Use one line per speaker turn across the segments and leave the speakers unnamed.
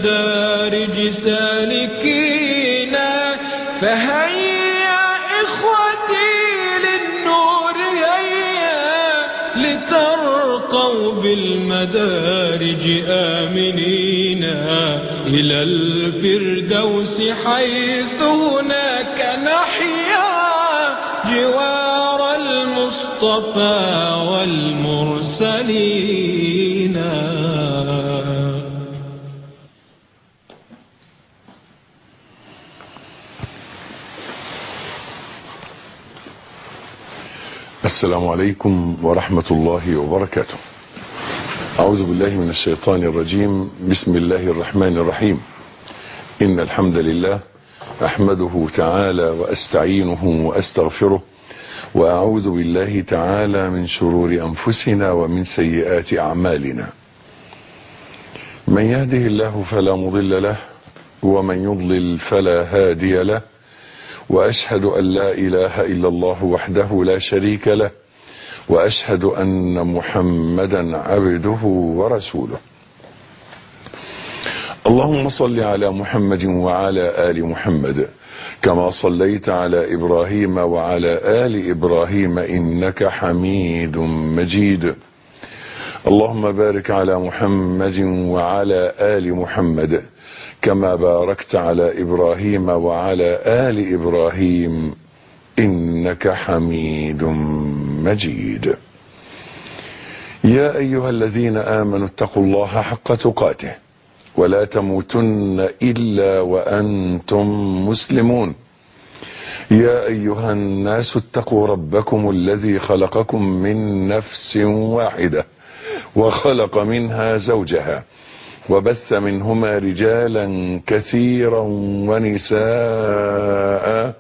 المدارج سالكينا فهيا إخوتي للنور هيا لترقوا بالمدارج آمنين إلى الفردوس حيث هناك نحيا جوار المصطفى والمرسلين
السلام عليكم ورحمة الله وبركاته أعوذ بالله من الشيطان الرجيم بسم الله الرحمن الرحيم إن الحمد لله أحمده تعالى وأستعينه وأستغفره وأعوذ بالله تعالى من شرور أنفسنا ومن سيئات أعمالنا من يهده الله فلا مضل له ومن يضلل فلا هادي له واشهد ان لا اله الا الله وحده لا شريك له واشهد ان محمدا عبده ورسوله اللهم صل على محمد وعلى ال محمد كما صليت على ابراهيم وعلى ال ابراهيم انك حميد مجيد اللهم بارك على محمد وعلى ال محمد كما باركت على ابراهيم وعلى ال ابراهيم انك حميد مجيد يا ايها الذين امنوا اتقوا الله حق تقاته ولا تموتن الا وانتم مسلمون يا ايها الناس اتقوا ربكم الذي خلقكم من نفس واحده وخلق منها زوجها وبث منهما رجالا كثيرا ونساء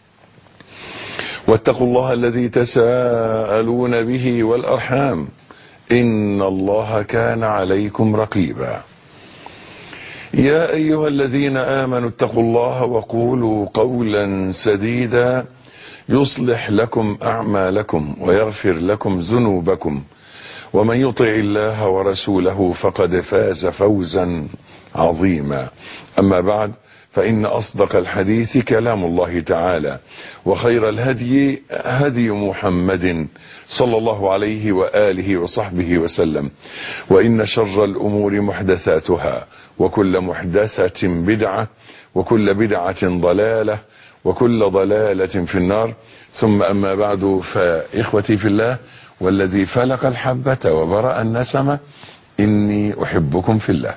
واتقوا الله الذي تساءلون به والارحام ان الله كان عليكم رقيبا يا ايها الذين امنوا اتقوا الله وقولوا قولا سديدا يصلح لكم اعمالكم ويغفر لكم ذنوبكم ومن يطع الله ورسوله فقد فاز فوزا عظيما اما بعد فان اصدق الحديث كلام الله تعالى وخير الهدي هدي محمد صلى الله عليه واله وصحبه وسلم وان شر الامور محدثاتها وكل محدثه بدعه وكل بدعه ضلاله وكل ضلاله في النار ثم اما بعد فاخوتي في الله والذي فلق الحبة وبرأ النسمة إني أحبكم في الله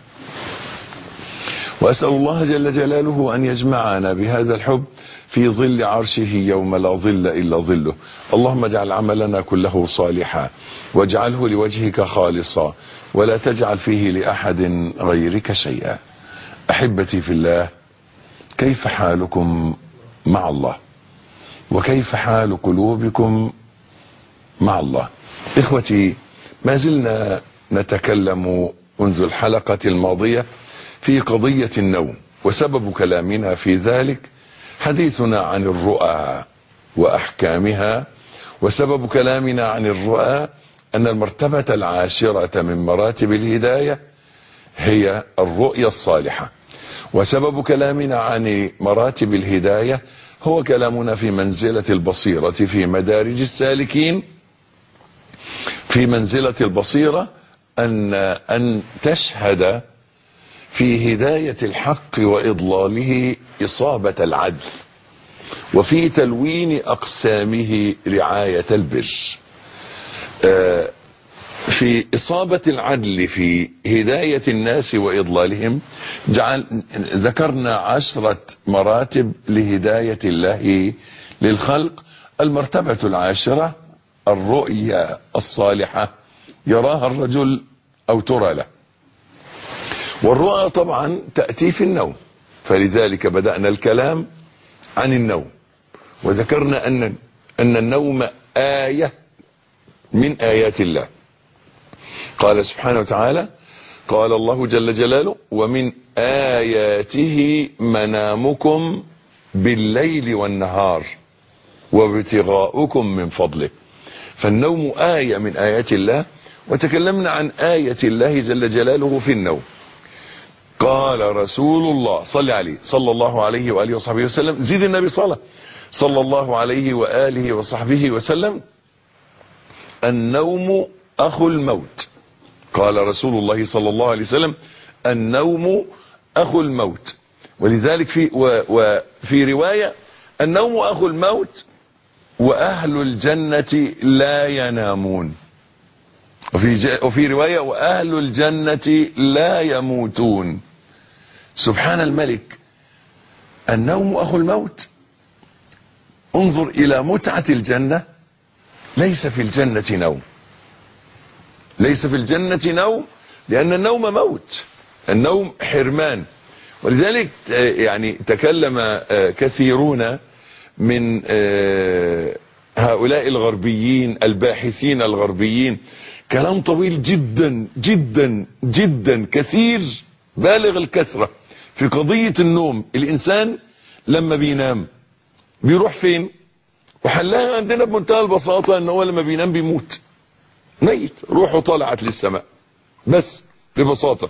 وأسأل الله جل جلاله أن يجمعنا بهذا الحب في ظل عرشه يوم لا ظل إلا ظله اللهم اجعل عملنا كله صالحا واجعله لوجهك خالصا ولا تجعل فيه لأحد غيرك شيئا أحبتي في الله كيف حالكم مع الله وكيف حال قلوبكم مع الله اخوتي ما زلنا نتكلم منذ الحلقة الماضية في قضية النوم وسبب كلامنا في ذلك حديثنا عن الرؤى واحكامها وسبب كلامنا عن الرؤى ان المرتبة العاشرة من مراتب الهداية هي الرؤيا الصالحة وسبب كلامنا عن مراتب الهداية هو كلامنا في منزلة البصيرة في مدارج السالكين في منزلة البصيرة أن أن تشهد في هداية الحق وإضلاله إصابة العدل وفي تلوين أقسامه رعاية البر في إصابة العدل في هداية الناس وإضلالهم جعل ذكرنا عشرة مراتب لهداية الله للخلق المرتبة العاشرة الرؤيا الصالحة يراها الرجل أو ترى له والرؤى طبعا تأتي في النوم فلذلك بدأنا الكلام عن النوم وذكرنا أن أن النوم آية من آيات الله قال سبحانه وتعالى قال الله جل جلاله ومن آياته منامكم بالليل والنهار وابتغاؤكم من فضله فالنوم آية من آيات الله وتكلمنا عن آية الله جل جلاله في النوم قال رسول الله صل عليه صلى الله عليه وآله وصحبه وسلم زيد النبي صلى صلى الله عليه وآله وصحبه وسلم النوم أخو الموت قال رسول الله صلى الله عليه وسلم النوم أخو الموت ولذلك في و وفي رواية النوم أخو الموت وأهل الجنة لا ينامون وفي, وفي رواية وأهل الجنة لا يموتون سبحان الملك النوم أخو الموت انظر إلى متعة الجنة ليس في الجنة نوم ليس في الجنة نوم لأن النوم موت النوم حرمان ولذلك يعني تكلم كثيرون من هؤلاء الغربيين الباحثين الغربيين كلام طويل جدا جدا جدا كثير بالغ الكثرة في قضية النوم الإنسان لما بينام بيروح فين وحلها عندنا بمنتهى البساطة ان هو لما بينام بيموت ميت روحه طلعت للسماء بس ببساطة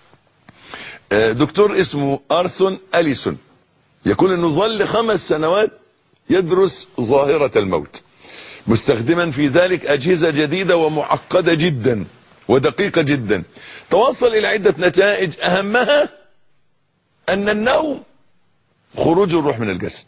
دكتور اسمه ارثون اليسون يقول انه ظل خمس سنوات يدرس ظاهرة الموت مستخدما في ذلك اجهزة جديدة ومعقدة جدا ودقيقة جدا توصل الى عدة نتائج اهمها ان النوم خروج الروح من الجسد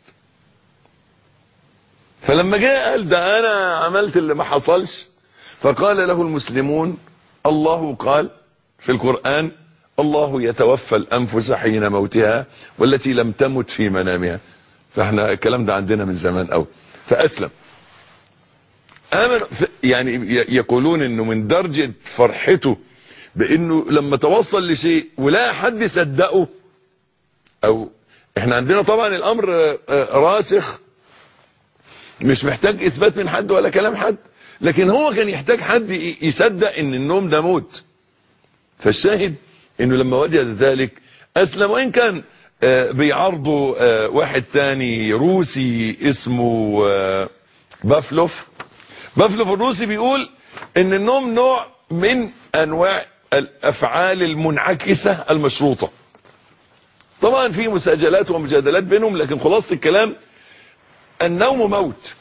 فلما جاء قال ده انا عملت اللي ما حصلش فقال له المسلمون الله قال في القرآن الله يتوفى الانفس حين موتها والتي لم تمت في منامها فاحنا الكلام ده عندنا من زمان قوي فاسلم امن يعني يقولون انه من درجة فرحته بانه لما توصل لشيء ولا حد صدقه او احنا عندنا طبعا الامر راسخ مش محتاج اثبات من حد ولا كلام حد لكن هو كان يحتاج حد يصدق ان النوم ده موت فالشاهد انه لما وجد ذلك اسلم وان كان بيعرضوا واحد تاني روسي اسمه بافلوف بافلوف الروسي بيقول ان النوم نوع من انواع الافعال المنعكسة المشروطة طبعا في مساجلات ومجادلات بينهم لكن خلاصة الكلام النوم موت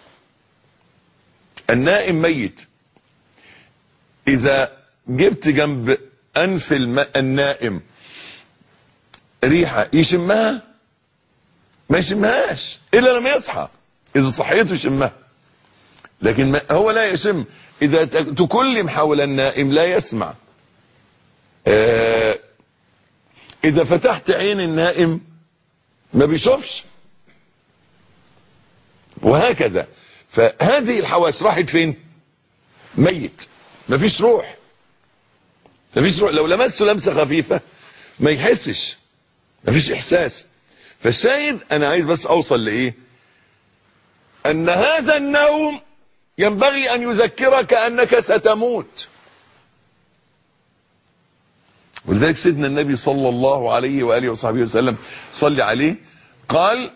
النائم ميت اذا جبت جنب انف النائم ريحة يشمها ما يشمهاش الا لما يصحى اذا صحيته يشمها لكن ما هو لا يشم اذا تكلم حول النائم لا يسمع اه اذا فتحت عين النائم ما بيشوفش وهكذا فهذه الحواس راحت فين ميت مفيش روح مفيش روح لو لمسته لمسه خفيفه ما يحسش مفيش احساس فالشاهد انا عايز بس اوصل لايه ان هذا النوم ينبغي ان يذكرك انك ستموت ولذلك سيدنا النبي صلى الله عليه واله وصحبه وسلم صلي عليه قال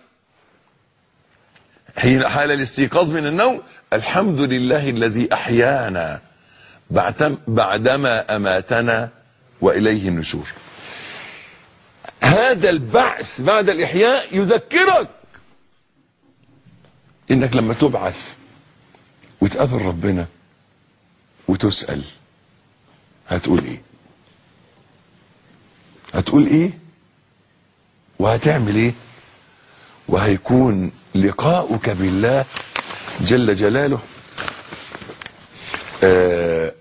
حين حال الاستيقاظ من النوم الحمد لله الذي احيانا بعدما اماتنا واليه النشور هذا البعث بعد الاحياء يذكرك انك لما تبعث وتقابل ربنا وتسأل هتقول ايه هتقول ايه وهتعمل ايه وهيكون لقاؤك بالله جل جلاله آه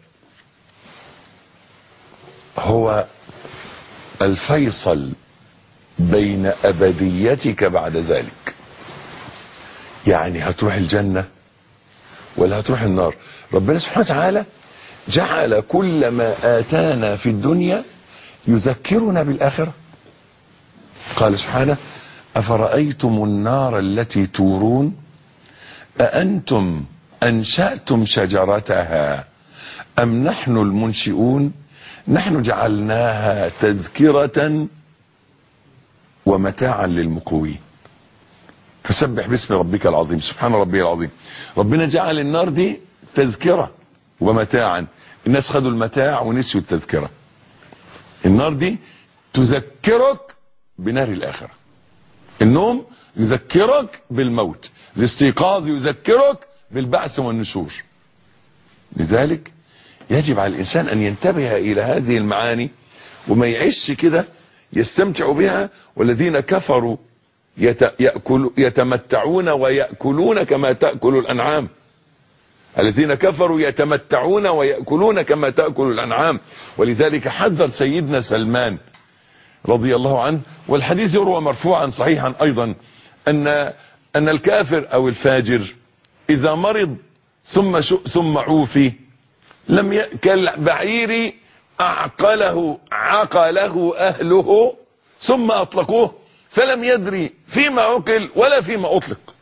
هو الفيصل بين ابديتك بعد ذلك يعني هتروح الجنة ولا هتروح النار ربنا سبحانه وتعالى جعل كل ما آتانا في الدنيا يذكرنا بالآخرة قال سبحانه أفرأيتم النار التي تورون أأنتم أنشأتم شجرتها أم نحن المنشئون نحن جعلناها تذكرة ومتاعا للمقوين فسبح باسم ربك العظيم سبحان ربي العظيم ربنا جعل النار دي تذكرة ومتاعا الناس خدوا المتاع ونسيوا التذكرة النار دي تذكرك بنار الآخرة النوم يذكرك بالموت الاستيقاظ يذكرك بالبعث والنشور لذلك يجب على الإنسان أن ينتبه إلى هذه المعاني وما يعيش كده يستمتع بها والذين كفروا يت... يأكل... يتمتعون ويأكلون كما تأكل الأنعام الذين كفروا يتمتعون ويأكلون كما تأكل الأنعام ولذلك حذر سيدنا سلمان رضي الله عنه والحديث يروى مرفوعا صحيحا أيضا أن أن الكافر أو الفاجر إذا مرض ثم شو ثم عوفي لم ي... كالبعير أعقله عقله أهله ثم أطلقوه فلم يدري فيما عقل ولا فيما أطلق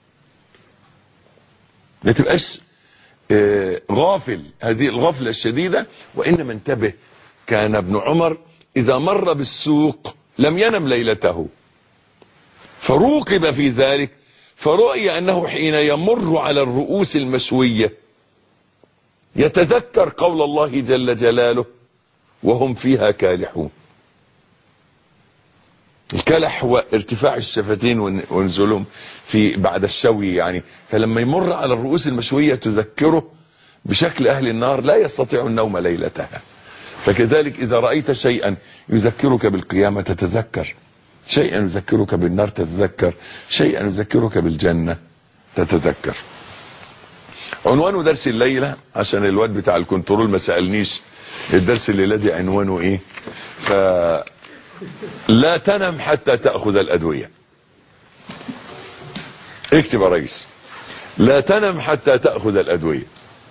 ما تبقاش آه، غافل هذه الغفلة الشديدة وإنما انتبه كان ابن عمر إذا مر بالسوق لم ينم ليلته فروقب في ذلك فرؤي أنه حين يمر على الرؤوس المشوية يتذكر قول الله جل جلاله وهم فيها كالحون الكلح هو ارتفاع الشفتين ون- ونزولهم في بعد الشوي يعني فلما يمر على الرؤوس المشوية تذكره بشكل أهل النار لا يستطيع النوم ليلتها فكذلك إذا رأيت شيئا يذكرك بالقيامة تتذكر شيئا يذكرك بالنار تتذكر شيئا يذكرك بالجنة تتذكر عنوان درس الليلة عشان الواد بتاع الكنترول ما سألنيش الدرس الليلة دي عنوانه ايه ف لا تنم حتى تأخذ الأدوية اكتب يا ريس لا تنم حتى تأخذ الأدوية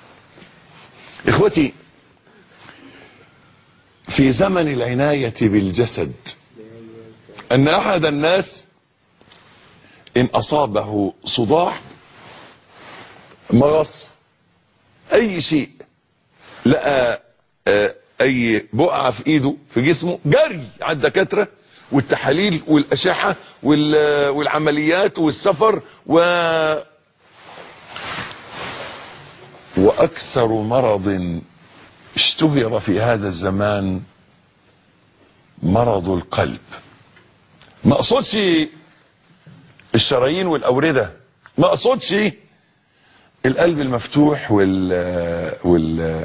اخوتي في زمن العناية بالجسد ان احد الناس ان اصابه صداع مغص اي شيء لقى آه، اي بقعة في ايده في جسمه جري على الدكاترة والتحاليل والاشعة وال- والعمليات والسفر و واكثر مرض اشتهر في هذا الزمان مرض القلب ما اقصدش الشرايين والاوردة ما اقصدش القلب المفتوح وال وال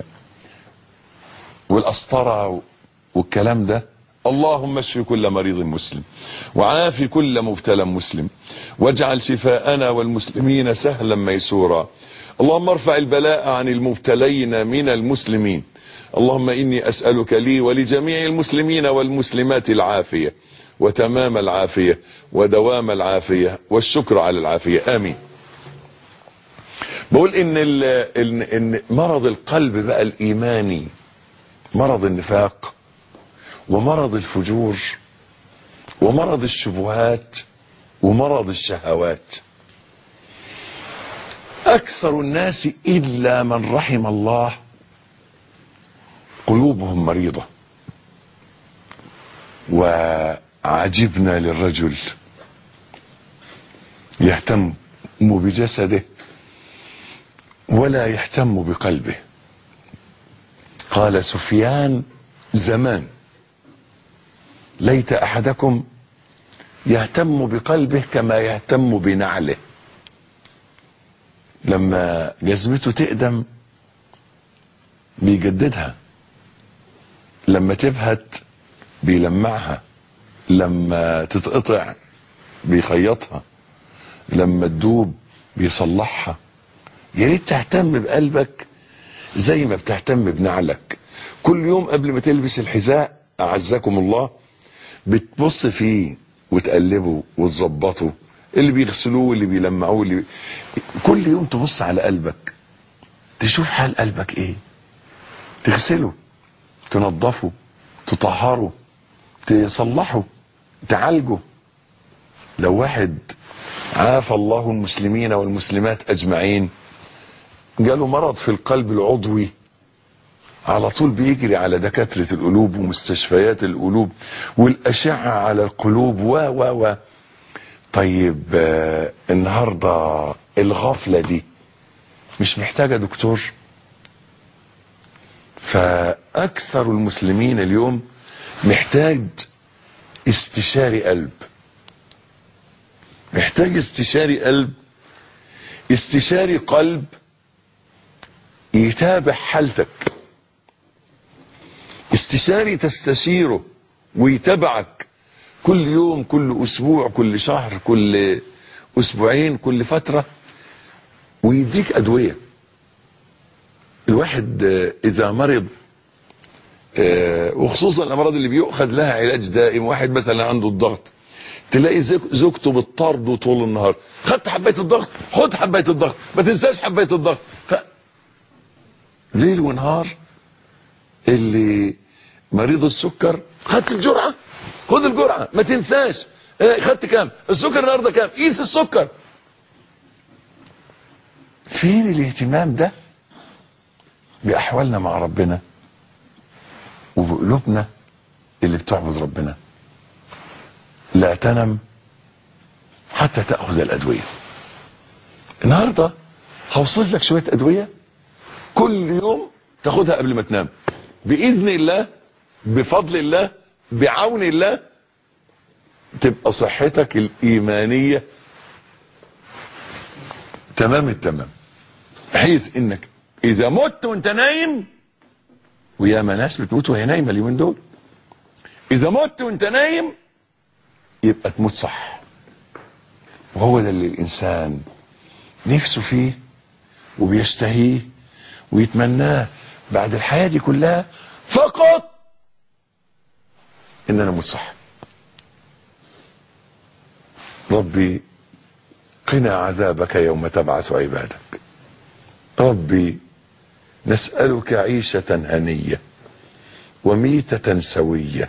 والقسطرة والكلام ده اللهم اشف كل مريض مسلم وعاف كل مبتلى مسلم واجعل شفاءنا والمسلمين سهلا ميسورا اللهم ارفع البلاء عن المبتلين من المسلمين اللهم اني اسألك لي ولجميع المسلمين والمسلمات العافية وتمام العافية ودوام العافية والشكر على العافية امين بقول ان, ال- ان, إن مرض القلب بقى الايماني مرض النفاق ومرض الفجور ومرض الشبهات ومرض الشهوات اكثر الناس الا من رحم الله قلوبهم مريضة وعجبنا للرجل يهتم بجسده ولا يهتم بقلبه قال سفيان زمان ليت احدكم يهتم بقلبه كما يهتم بنعله لما جزمته تقدم بيجددها لما تبهت بيلمعها لما تتقطع بيخيطها لما تدوب بيصلحها يا ريت تهتم بقلبك زي ما بتهتم بنعلك كل يوم قبل ما تلبس الحذاء اعزكم الله بتبص فيه وتقلبه وتظبطه اللي بيغسلوه واللي بيلمعوه اللي كل يوم تبص على قلبك تشوف حال قلبك ايه تغسله تنظفه تطهره تصلحه تعالجه لو واحد عافى الله المسلمين والمسلمات اجمعين جاله مرض في القلب العضوي على طول بيجري على دكاترة القلوب ومستشفيات القلوب والأشعة على القلوب و و و طيب آه، النهاردة الغفلة دي مش محتاجة دكتور فأكثر المسلمين اليوم محتاج استشاري قلب محتاج استشاري قلب استشاري قلب يتابع حالتك استشاري تستشيره ويتابعك كل يوم كل اسبوع كل شهر كل اسبوعين كل فترة ويديك ادوية الواحد آه، اذا مرض آه، وخصوصا الامراض اللي بيؤخذ لها علاج دائم واحد مثلا عنده الضغط تلاقي زوج- زوجته بتطارده طول النهار خدت حبايه الضغط خد حبايه الضغط ما تنساش حبايه الضغط ف... ليل ونهار اللي مريض السكر خدت الجرعه خد الجرعه ما تنساش آه، خدت كام السكر النهارده كام قيس السكر فين الاهتمام ده باحوالنا مع ربنا وبقلوبنا اللي بتعبد ربنا لا تنم حتى تأخذ الأدوية النهاردة هوصف لك شوية أدوية كل يوم تاخدها قبل ما تنام بإذن الله بفضل الله بعون الله تبقى صحتك الإيمانية تمام التمام بحيث انك اذا مت وانت نايم وياما ناس بتموت وهي نايمه اليومين دول اذا مت وانت نايم يبقى تموت صح وهو ده اللي الانسان نفسه فيه وبيشتهيه ويتمناه بعد الحياه دي كلها فقط ان انا اموت صح ربي قنا عذابك يوم تبعث عبادك ربي نسألك عيشة هنية وميتة سوية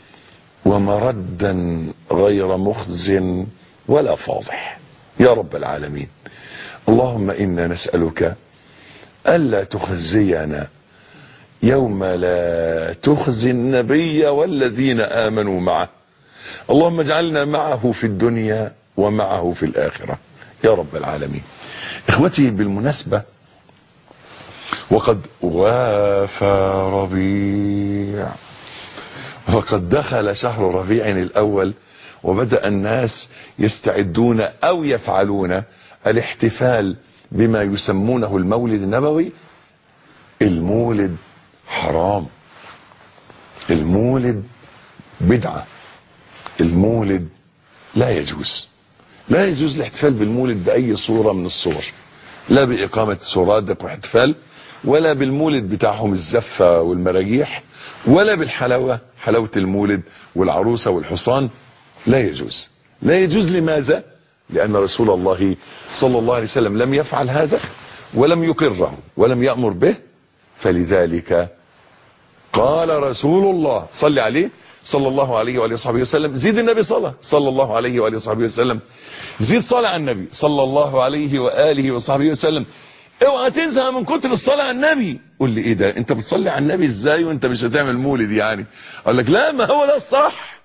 ومردا غير مخز ولا فاضح يا رب العالمين اللهم إنا نسألك ألا تخزينا يوم لا تخزي النبي والذين آمنوا معه اللهم اجعلنا معه في الدنيا ومعه في الآخرة يا رب العالمين إخوتي بالمناسبة وقد وافى ربيع وقد دخل شهر ربيع الأول وبدأ الناس يستعدون أو يفعلون الاحتفال بما يسمونه المولد النبوي المولد حرام المولد بدعة المولد لا يجوز لا يجوز الاحتفال بالمولد بأي صورة من الصور لا بإقامة سرادق واحتفال ولا بالمولد بتاعهم الزفة والمراجيح ولا بالحلاوة حلاوة المولد والعروسة والحصان لا يجوز لا يجوز لماذا لأن رسول الله صلى الله عليه وسلم لم يفعل هذا ولم يقره ولم يأمر به فلذلك قال رسول الله صلى عليه صلى الله عليه وآله وصحبه وسلم زيد النبي صلى صلى الله عليه وآله وصحبه وسلم زيد صلاة على النبي صلى الله عليه وآله وصحبه وسلم اوعى تزهق من كتر الصلاة على النبي قول لي ايه ده انت بتصلي على النبي ازاي وانت مش هتعمل مولد يعني اقول لك لا ما هو ده الصح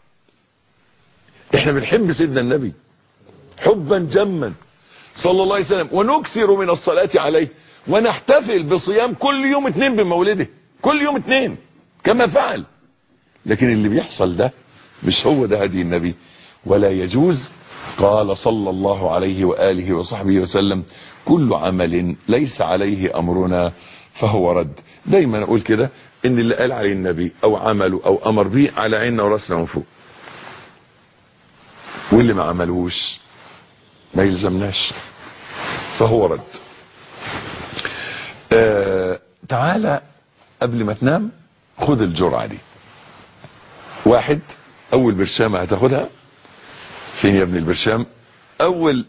احنا بنحب سيدنا النبي حبا جما صلى الله عليه وسلم ونكثر من الصلاة عليه ونحتفل بصيام كل يوم اتنين بمولده كل يوم اتنين كما فعل لكن اللي بيحصل ده مش هو ده هدي النبي ولا يجوز قال صلى الله عليه وآله وصحبه وسلم كل عمل ليس عليه أمرنا فهو رد دايما أقول كده إن اللي قال عليه النبي أو عمله أو أمر به على عيننا وراسنا من فوق واللي ما عملوش ما يلزمناش فهو رد آه تعالى قبل ما تنام خد الجرعة دي واحد اول برشامة هتاخدها فين يا ابن البرشام اول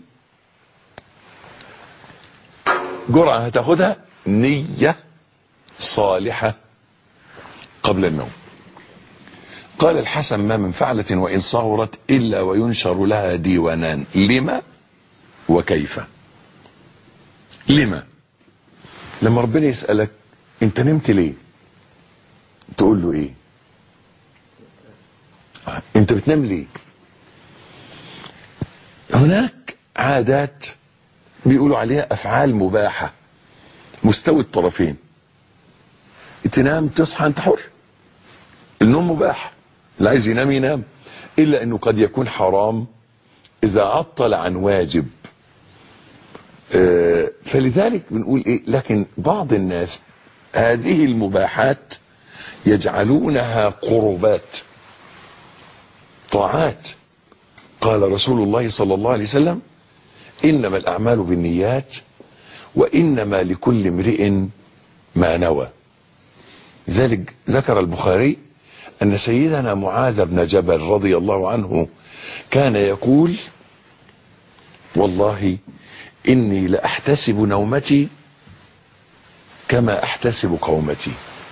جرعة هتاخدها نية صالحة قبل النوم قال الحسن ما من فعلة وإن صغرت إلا وينشر لها ديوانان لما وكيف لما لما ربنا يسألك انت نمت ليه تقول له ايه انت بتنام ليه هناك عادات بيقولوا عليها افعال مباحة مستوي الطرفين تنام تصحى انت حر النوم مباح اللي عايز ينام ينام الا انه قد يكون حرام اذا عطل عن واجب آه، فلذلك بنقول ايه لكن بعض الناس هذه المباحات يجعلونها قربات طاعات قال رسول الله صلى الله عليه وسلم انما الاعمال بالنيات وانما لكل امرئ ما نوى لذلك ذكر البخاري ان سيدنا معاذ بن جبل رضي الله عنه كان يقول والله اني لاحتسب نومتي كما احتسب قومتي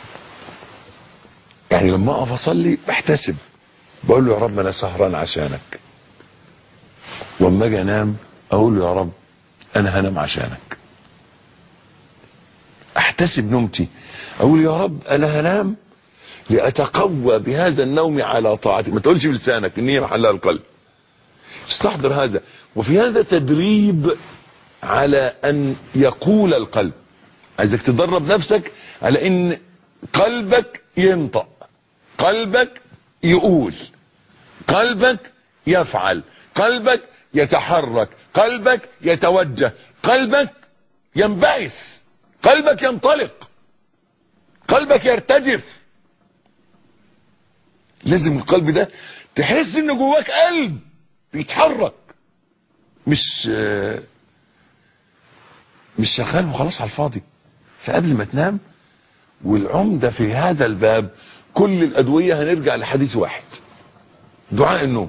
يعني لما اقف اصلي بحتسب بقول له يا رب انا سهران عشانك واما اجي انام اقول له يا رب انا هنام عشانك احتسب نومتي اقول يا رب انا هنام لاتقوى بهذا النوم على طاعتك ما تقولش بلسانك النية محلها القلب استحضر هذا وفي هذا تدريب على ان يقول القلب عايزك تدرب نفسك على ان قلبك ينطق قلبك يقول قلبك يفعل قلبك يتحرك قلبك يتوجه قلبك ينبعث قلبك ينطلق قلبك يرتجف لازم القلب ده تحس ان جواك قلب بيتحرك مش مش شغال وخلاص على الفاضي فقبل ما تنام والعمدة في هذا الباب كل الأدوية هنرجع لحديث واحد دعاء النوم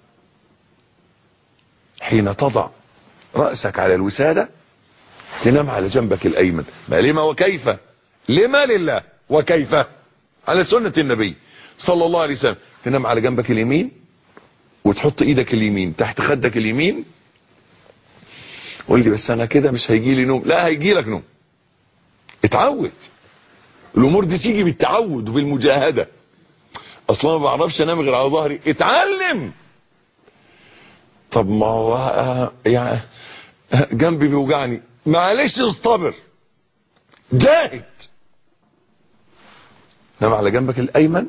حين تضع رأسك على الوسادة تنام على جنبك الأيمن ما لما وكيف لما لله وكيف على سنة النبي صلى الله عليه وسلم تنام على جنبك اليمين وتحط ايدك اليمين تحت خدك اليمين قول لي بس انا كده مش هيجي لي نوم لا هيجي لك نوم اتعود الامور دي تيجي بالتعود وبالمجاهدة اصلا ما بعرفش انام غير على ظهري اتعلم طب ما هو آه، يعني جنبي بيوجعني معلش اصطبر جاهد نام على جنبك الايمن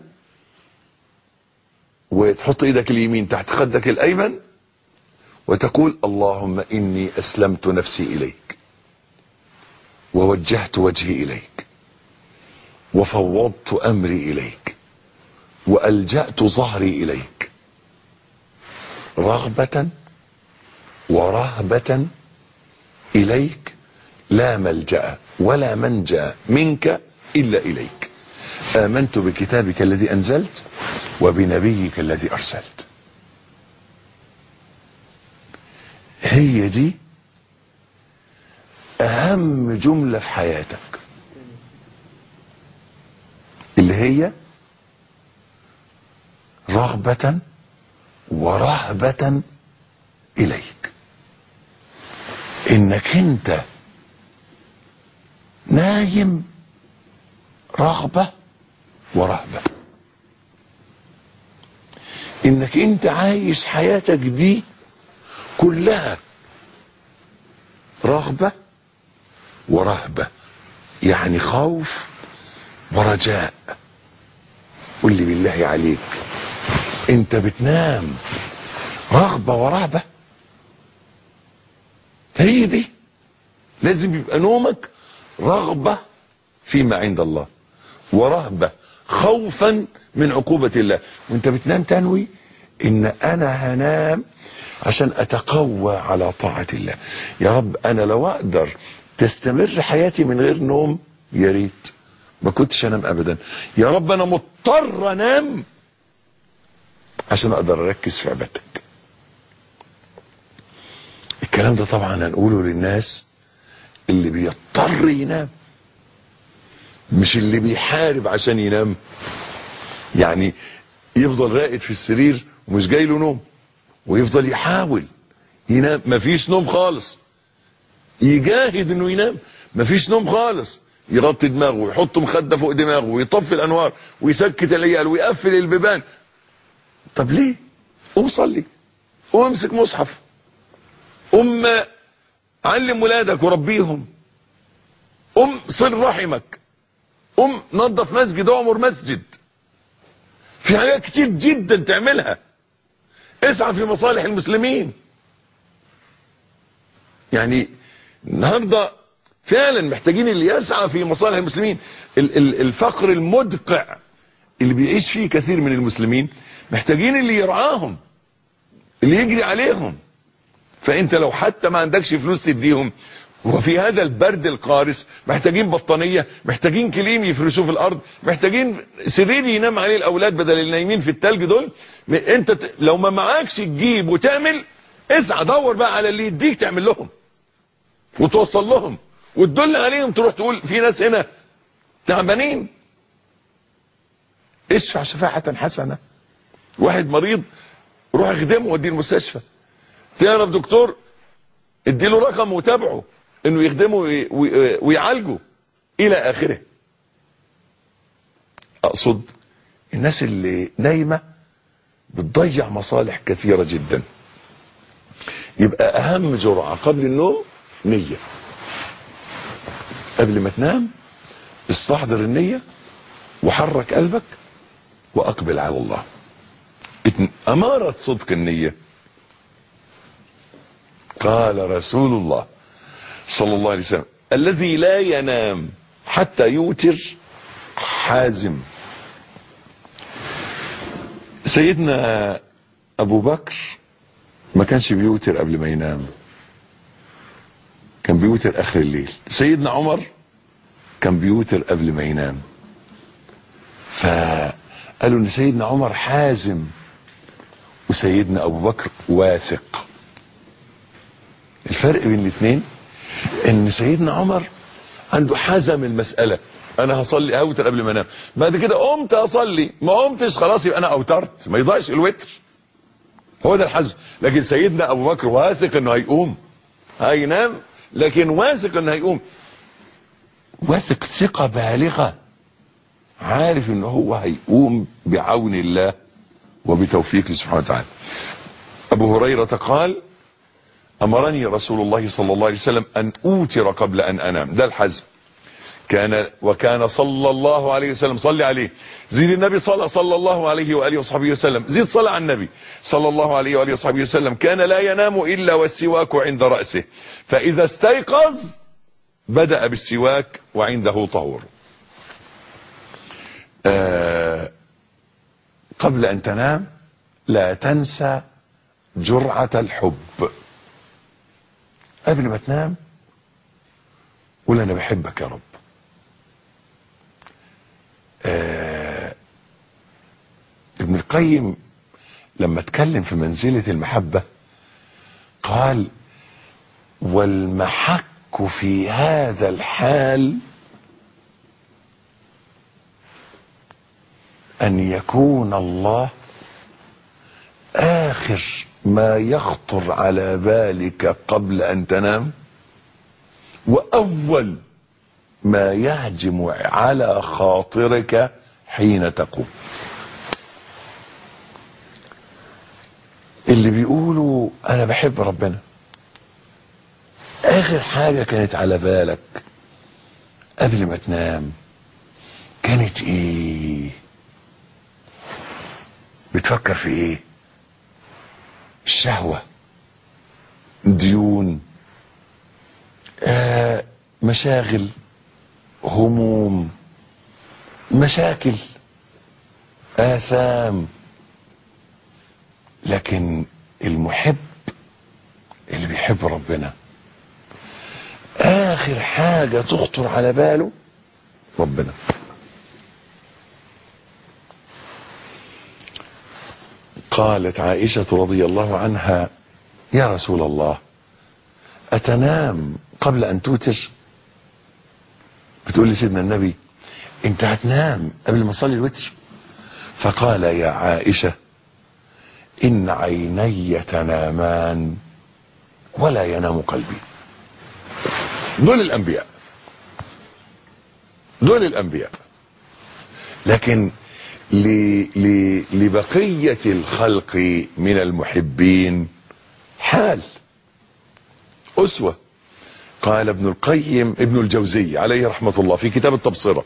وتحط ايدك اليمين تحت خدك الايمن وتقول اللهم اني اسلمت نفسي اليك ووجهت وجهي اليك وفوضت امري اليك والجات ظهري اليك رغبه ورهبه اليك لا ملجا ولا منجا منك الا اليك امنت بكتابك الذي انزلت وبنبيك الذي ارسلت هي دي اهم جملة في حياتك اللي هي رغبة ورهبة اليك انك انت نايم رغبة ورهبة انك انت عايش حياتك دي كلها رغبة ورهبة يعني خوف ورجاء قل لي بالله عليك انت بتنام رغبة ورهبة هي دي لازم يبقى نومك رغبة فيما عند الله ورهبة خوفا من عقوبة الله وانت بتنام تنوي ان انا هنام عشان اتقوى على طاعة الله يا رب انا لو اقدر تستمر حياتي من غير نوم يا ريت ما كنتش انام ابدا يا رب انا مضطر انام عشان اقدر اركز في عبادتك الكلام ده طبعا هنقوله للناس اللي بيضطر ينام مش اللي بيحارب عشان ينام يعني يفضل راقد في السرير ومش جاي له نوم ويفضل يحاول ينام مفيش نوم خالص يجاهد انه ينام مفيش نوم خالص يغطي دماغه ويحط مخده فوق دماغه ويطفي الانوار ويسكت العيال ويقفل البيبان طب ليه قوم صلي قوم امسك مصحف قوم علم ولادك وربيهم قوم صل رحمك قوم نظف مسجد اعمر مسجد في حاجات كتير جدا تعملها اسعى في مصالح المسلمين يعني النهارده فعلا محتاجين اللي يسعى في مصالح المسلمين ال- ال- الفقر المدقع اللي بيعيش فيه كثير من المسلمين محتاجين اللي يرعاهم اللي يجري عليهم فانت لو حتى ما عندكش فلوس تديهم وفي هذا البرد القارس محتاجين بطانيه محتاجين كليم يفرشوه في الارض محتاجين سرير ينام عليه الاولاد بدل اللي نايمين في التلج دول م- انت ت- لو ما معكش تجيب وتعمل اسعى دور بقى على اللي يديك تعمل لهم وتوصل لهم وتدل عليهم تروح تقول في ناس هنا تعبانين اشفع شفاعة حسنة واحد مريض روح اخدمه وديه المستشفى تعرف دكتور اديله رقم وتابعه انه يخدمه وي- وي- ويعالجه الى اخره اقصد الناس اللي نايمة بتضيع مصالح كثيرة جدا يبقى اهم جرعة قبل النوم نية قبل ما تنام استحضر النية وحرك قلبك واقبل على الله اتن- امارة صدق النية قال رسول الله صلى الله عليه وسلم الذي لا ينام حتى يوتر حازم سيدنا ابو بكر ما كانش بيوتر قبل ما ينام كان بيوتر اخر الليل سيدنا عمر كان بيوتر قبل ما ينام فقالوا ان سيدنا عمر حازم وسيدنا ابو بكر واثق الفرق بين الاثنين ان سيدنا عمر عنده حزم المسألة انا هصلي اوتر قبل ما انام بعد كده قمت اصلي ما قمتش خلاص يبقى انا اوترت ما يضيعش الوتر هو ده الحزم لكن سيدنا ابو بكر واثق انه هيقوم هينام لكن واثق انه هيقوم واثق ثقة بالغة عارف ان هو هيقوم بعون الله وبتوفيقه سبحانه وتعالى ابو هريرة قال امرني رسول الله صلى الله عليه وسلم ان اوتر قبل ان انام ده الحزم كان وكان صلى الله عليه وسلم صلي عليه زيد النبي صلى صلى الله عليه واله وصحبه وسلم زيد صلى على النبي صلى الله عليه واله وصحبه وسلم كان لا ينام الا والسواك عند راسه فاذا استيقظ بدا بالسواك وعنده طهور آه قبل ان تنام لا تنسى جرعه الحب قبل ما تنام قول انا بحبك يا رب آه ابن القيم لما اتكلم في منزلة المحبة قال والمحك في هذا الحال ان يكون الله اخر ما يخطر على بالك قبل ان تنام واول ما يهجم على خاطرك حين تقوم اللي بيقولوا انا بحب ربنا اخر حاجة كانت على بالك قبل ما تنام كانت ايه بتفكر في ايه الشهوة ديون آه مشاغل هموم مشاكل آثام لكن المحب اللي بيحب ربنا آخر حاجة تخطر على باله ربنا قالت عائشة رضي الله عنها يا رسول الله أتنام قبل أن توتر بتقول لي سيدنا النبي انت هتنام قبل ما تصلي الوتر فقال يا عائشة إن عيني تنامان ولا ينام قلبي دول الأنبياء دول الأنبياء لكن ل... ل... لبقية الخلق من المحبين حال أسوة قال ابن القيم ابن الجوزي عليه رحمة الله في كتاب التبصرة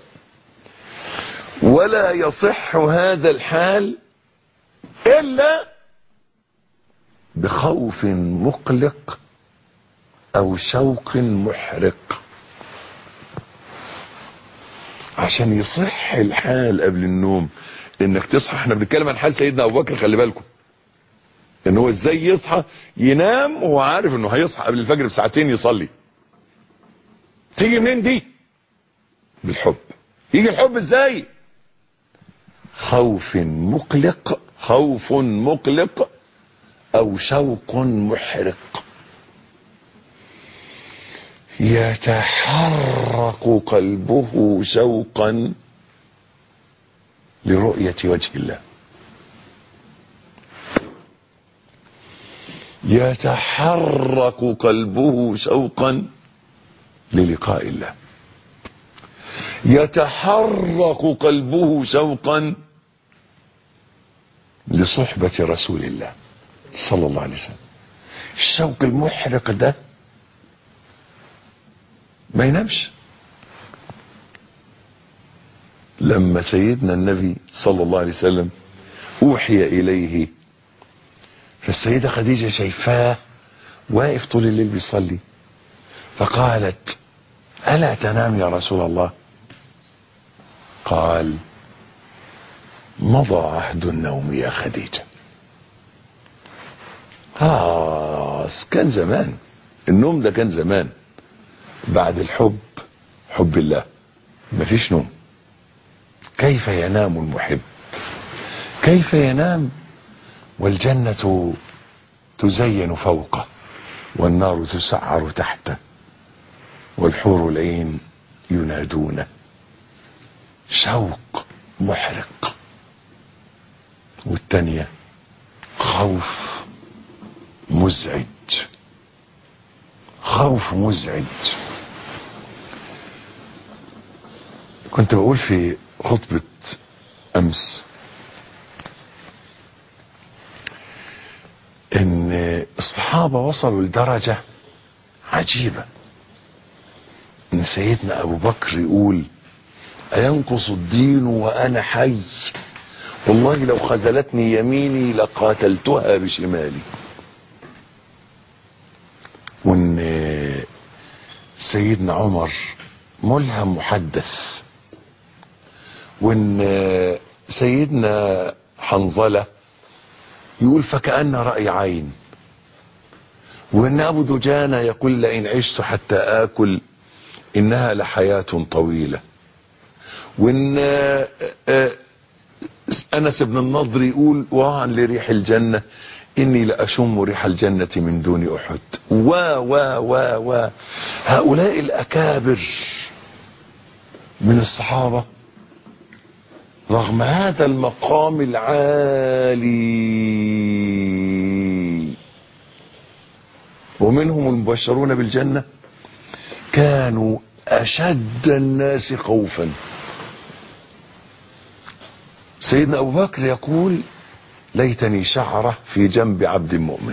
ولا يصح هذا الحال إلا بخوف مقلق او شوق محرق عشان يصح الحال قبل النوم انك تصحى احنا بنتكلم عن حال سيدنا ابو بكر خلي بالكم ان هو ازاي يصحى ينام وهو عارف انه هيصحى قبل الفجر بساعتين يصلي تيجي منين دي بالحب يجي الحب ازاي خوف مقلق خوف مقلق او شوق محرق يتحرك قلبه شوقا لرؤية وجه الله يتحرك قلبه شوقا للقاء الله يتحرك قلبه شوقا لصحبة رسول الله صلى الله عليه وسلم الشوق المحرق ده ما ينامش لما سيدنا النبي صلى الله عليه وسلم اوحي اليه فالسيدة خديجة شايفاه واقف طول الليل بيصلي فقالت ألا تنام يا رسول الله قال مضى عهد النوم يا خديجة خلاص كان زمان النوم ده كان زمان بعد الحب حب الله مفيش نوم كيف ينام المحب كيف ينام والجنة تزين فوقه والنار تسعر تحته والحور العين ينادونه شوق محرق والتانية خوف مزعج خوف مزعج كنت بقول في خطبة أمس إن الصحابة وصلوا لدرجة عجيبة إن سيدنا أبو بكر يقول أينقص الدين وأنا حي والله لو خذلتني يميني لقاتلتها بشمالي وان سيدنا عمر ملهم محدث وان سيدنا حنظلة يقول فكأن رأي عين وان ابو دجانة يقول لئن عشت حتى اكل انها لحياة طويلة وان انس بن النضر يقول وعا لريح الجنة اني لاشم ريح الجنة من دون احد و و و و هؤلاء الاكابر من الصحابة رغم هذا المقام العالي ومنهم المبشرون بالجنة كانوا اشد الناس خوفا سيدنا ابو بكر يقول ليتني شعره في جنب عبد مؤمن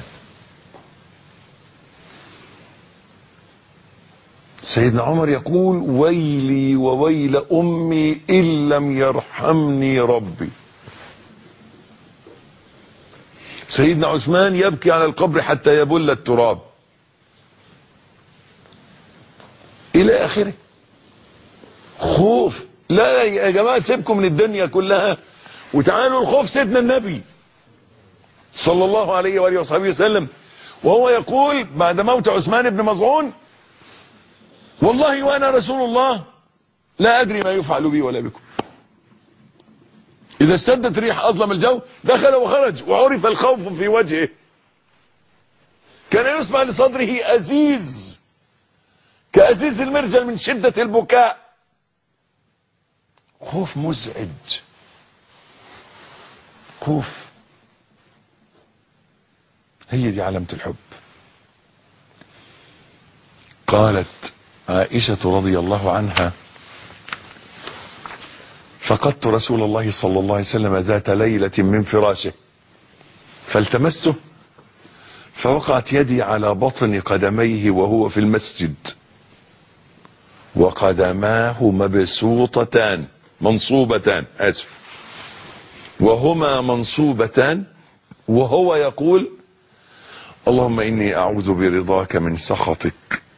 سيدنا عمر يقول ويلي وويل امي ان لم يرحمني ربي سيدنا عثمان يبكي على القبر حتى يبل التراب الى اخره خوف لا يا جماعه سيبكم من الدنيا كلها وتعالوا الخوف سيدنا النبي صلى الله عليه واله وصحبه وسلم وهو يقول بعد موت عثمان بن مظعون والله وانا رسول الله لا ادري ما يفعل بي ولا بكم اذا اشتدت ريح اظلم الجو دخل وخرج وعرف الخوف في وجهه كان يسمع لصدره ازيز كازيز المرجل من شدة البكاء خوف مزعج خوف هي دي علامة الحب قالت عائشة رضي الله عنها فقدت رسول الله صلى الله عليه وسلم ذات ليلة من فراشه فالتمسته فوقعت يدي على بطن قدميه وهو في المسجد وقدماه مبسوطتان منصوبتان اسف وهما منصوبتان وهو يقول اللهم إني أعوذ برضاك من سخطك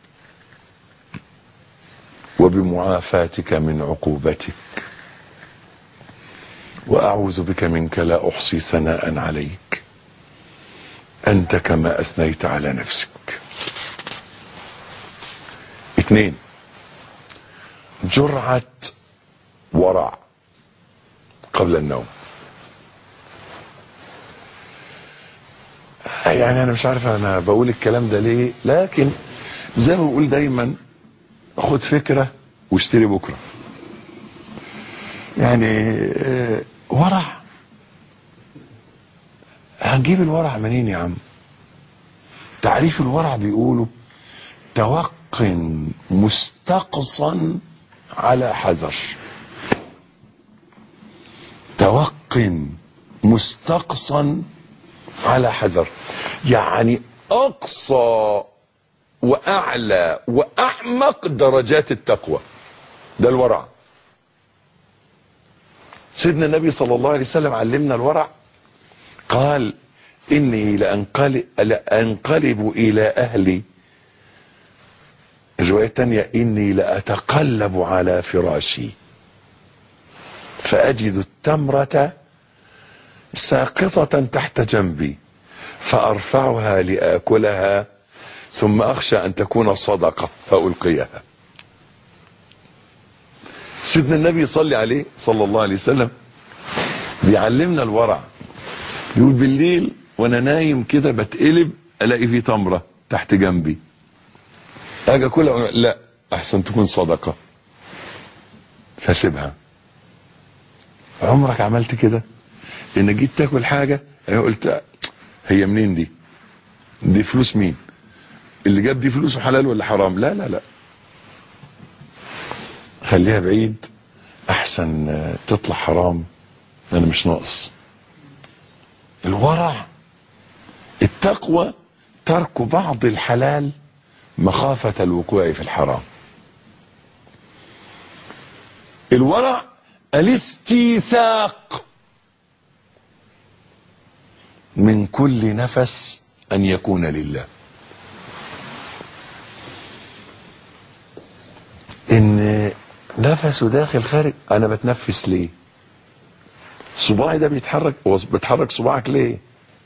وبمعافاتك من عقوبتك وأعوذ بك منك لا أحصي ثناء عليك أنت كما أثنيت على نفسك اثنين جرعة ورع قبل النوم يعني انا مش عارف انا بقول الكلام ده ليه لكن زي ما بقول دايما خد فكرة واشتري بكرة يعني آه، ورع هنجيب الورع منين يا عم تعريف الورع بيقولوا توق مستقصا على حذر توق مستقصا على حذر يعني اقصى واعلى واعمق درجات التقوى ده الورع سيدنا النبي صلى الله عليه وسلم علمنا الورع قال اني لانقلب, لأنقلب الى اهلي الرواية الثانية اني لاتقلب على فراشي فاجد التمرة ساقطة تحت جنبي فارفعها لاكلها ثم اخشى ان تكون صدقة فالقيها سيدنا النبي صلى عليه صلى الله عليه وسلم بيعلمنا الورع يقول بالليل وانا نايم كده بتقلب الاقي في تمرة تحت جنبي اجي اكلها لا احسن تكون صدقة فسيبها عمرك عملت كده ان جيت تاكل حاجة انا قلت هي منين دي دي فلوس مين اللي جاب دي فلوسه حلال ولا حرام لا لا لا خليها بعيد احسن تطلع حرام انا مش ناقص الورع التقوى ترك بعض الحلال مخافة الوقوع في الحرام الورع الاستيثاق من كل نفس ان يكون لله ان نفسه داخل خارج انا بتنفس ليه صباعي ده بيتحرك هو بتحرك صباعك ليه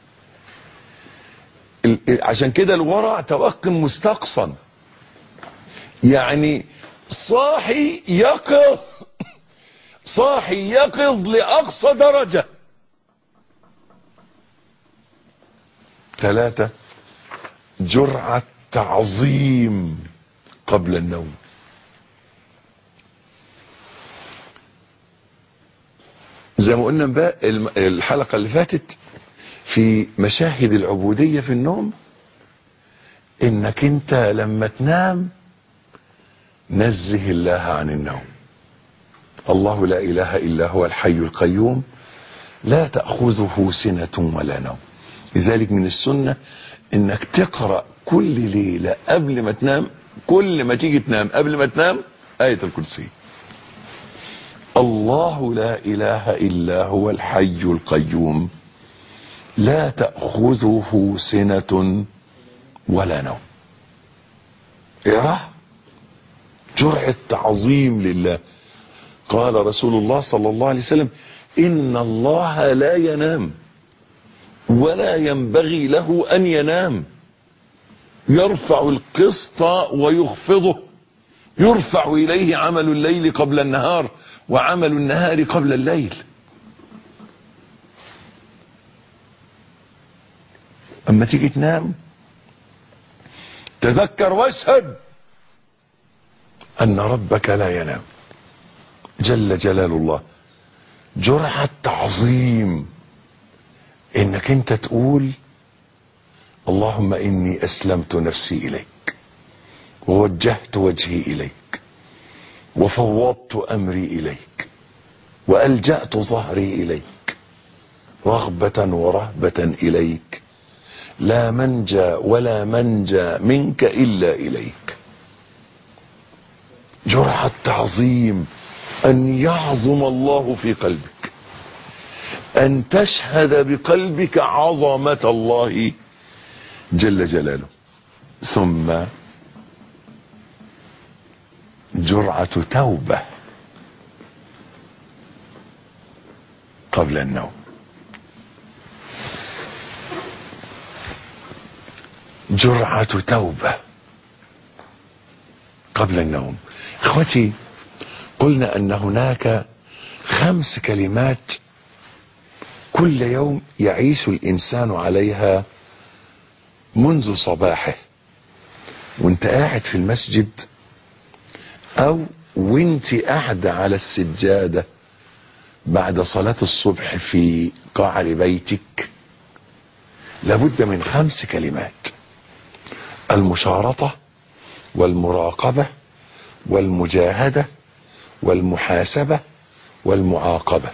ال- عشان كده الورع توقم مستقصا يعني صاحي يقظ صاحي يقظ لأقصى درجة ثلاثة جرعة تعظيم قبل النوم زي ما قلنا بقى الم- الحلقة اللي فاتت في مشاهد العبودية في النوم انك انت لما تنام نزه الله عن النوم الله لا اله الا هو الحي القيوم لا تأخذه سنة ولا نوم لذلك من السنة انك تقرأ كل ليلة قبل ما تنام كل ما تيجي تنام قبل ما تنام آية الكرسي الله لا اله الا هو الحي القيوم لا تأخذه سنة ولا نوم اقرأ جرعة تعظيم لله قال رسول الله صلى الله عليه وسلم إن الله لا ينام ولا ينبغي له أن ينام يرفع القسط ويخفضه يرفع إليه عمل الليل قبل النهار وعمل النهار قبل الليل اما تيجي تنام تذكر واشهد ان ربك لا ينام جل جلال الله جرعة تعظيم انك انت تقول اللهم اني اسلمت نفسي اليك ووجهت وجهي اليك وفوضت امري اليك والجأت ظهري اليك رغبة ورهبة اليك لا منجى ولا منجى منك الا اليك جرعة تعظيم ان يعظم الله في قلبك ان تشهد بقلبك عظمة الله جل جلاله ثم جرعة توبة قبل النوم جرعة توبة قبل النوم اخوتي قلنا ان هناك خمس كلمات كل يوم يعيش الانسان عليها منذ صباحه وانت قاعد في المسجد او وانت قاعدة على السجادة بعد صلاة الصبح في قعر بيتك لابد من خمس كلمات المشارطة والمراقبة والمجاهدة والمحاسبة والمعاقبة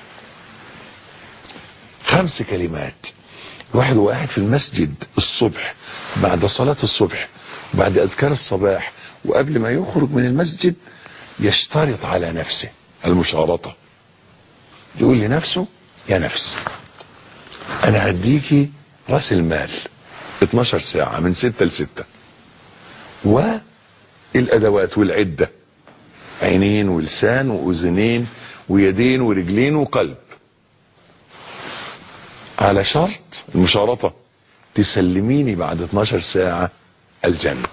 خمس كلمات الواحد وهو قاعد في المسجد الصبح بعد صلاة الصبح بعد أذكار الصباح وقبل ما يخرج من المسجد يشترط على نفسه المشارطة يقول لنفسه يا نفس أنا هديكي راس المال 12 ساعة من 6 ل 6 والأدوات والعدة عينين ولسان وأذنين ويدين ورجلين وقلب على شرط المشارطة تسلميني بعد 12 ساعة الجنة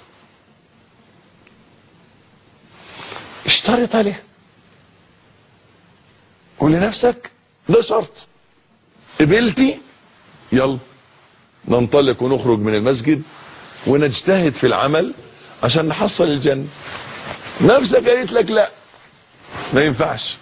اشترط عليها قول لنفسك ده شرط قبلتي يلا ننطلق ونخرج من المسجد ونجتهد في العمل عشان نحصل الجنة نفسك قالت لك لا ما ينفعش